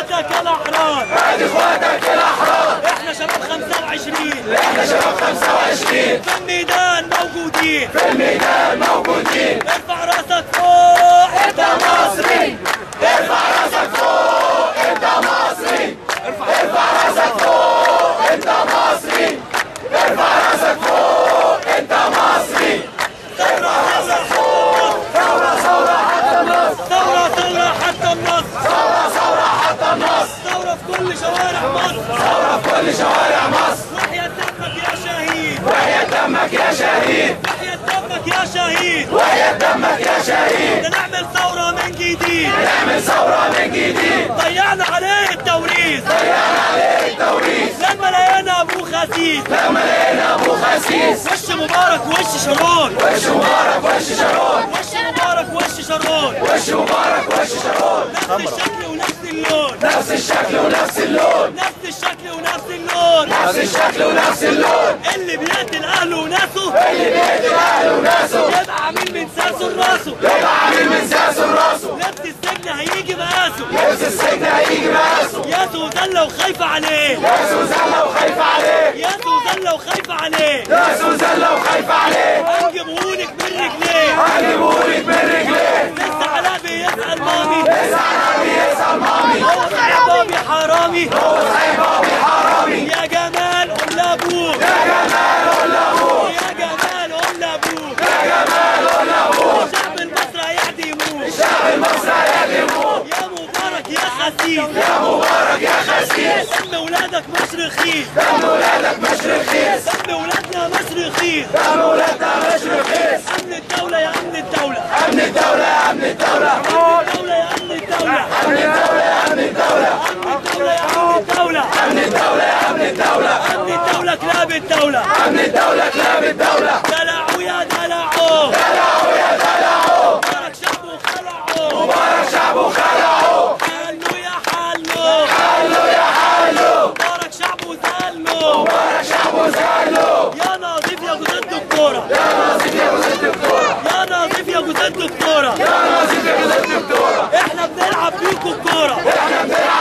اخواتك الاحرار نادي اخواتك الاحرار احنا شباب 25 احنا شباب 25 في الميدان موجودين في الميدان موجودين ارفع راسك فوق انت مصري ارفع راسك فوق انت مصري ارفع راسك فوق انت مصري ارفع راسك فوق انت مصري ارفع راسك فوق ثورة ثورة حتى النصر ثورة ثورة حتى النصر ثورة ثورة حتى النصر ثورة في كل شوارع مصر ثورة في كل شوارع مصر وحياة دمك يا شهيد وحياة دمك يا شهيد وحياة دمك يا شهيد وحياة دمك يا شهيد نعمل ثورة من جديد نعمل ثورة من جديد ضيعنا عليه التوريث ضيعنا عليه التوريث لما لقينا ابو خسيس لما لقينا ابو خسيس وش مبارك وش شارون وش مبارك وش شارون وش مبارك وش شارون وش مبارك وش شارون نفس الشكل ونفس اللون نفس الشكل ونفس اللون نفس الشكل ونفس اللون نفس الشكل ونفس اللون اللي بيقتل اهله وناسه اللي بيقتل اهله وناسه يبقى عامل من ساسه لراسه يبقى عامل من ساسه لراسه لبس السجن هيجي مقاسه لبس السجن هيجي مقاسه يا سوزان وخايفة عليه يا سوزان لو خايفة عليه يا سوزان وخايفة عليه يا سوزان لو خايفة عليه هنجيبهولك من رجليه هجيبهولك من رجليه لسه علاء بيسأل مامي اسعى بيسأل مامي هو صاحب بابي حرامي هو صاحب ابي حرامي يا جمال قول لابوك يا جمال قول لابوك يا جمال قول لابوك يا جمال قول لابوك الشعب المصري هيعدموك الشعب المصري هيهاجموك يا مبارك يا خسيس يا مبارك يا خسيس دم ولادك مش رخيص دم ولادك مش رخيص دم ولادنا مش رخيص دم ولادنا مش رخيص امن الدولة يا امن الدولة امن الدولة يا امن الدولة الدولة يا امن الدولة امن الدولة يا امن الدولة امن الدولة يا امن الدولة امن الدولة يا امن الدولة امن الدولة كلاب الدولة امن الدولة كلاب الدولة دلعوا يا دلعوا دلعوا يا دلعوا مبارك شعبه خلعوا مبارك شعبه خلعوا حلوا يا حلوا حلوا يا حلوا مبارك شعبه زلوا مبارك شعبه زعلوا يا نظيف يا جوز الدكتورة يا ناصف يا جوز الدكتورة يا نظيف يا جوز الدكتورة يا ناصف يا جوز الدكتورة احنا بنلعب بيكوا الكورة احنا بنلعب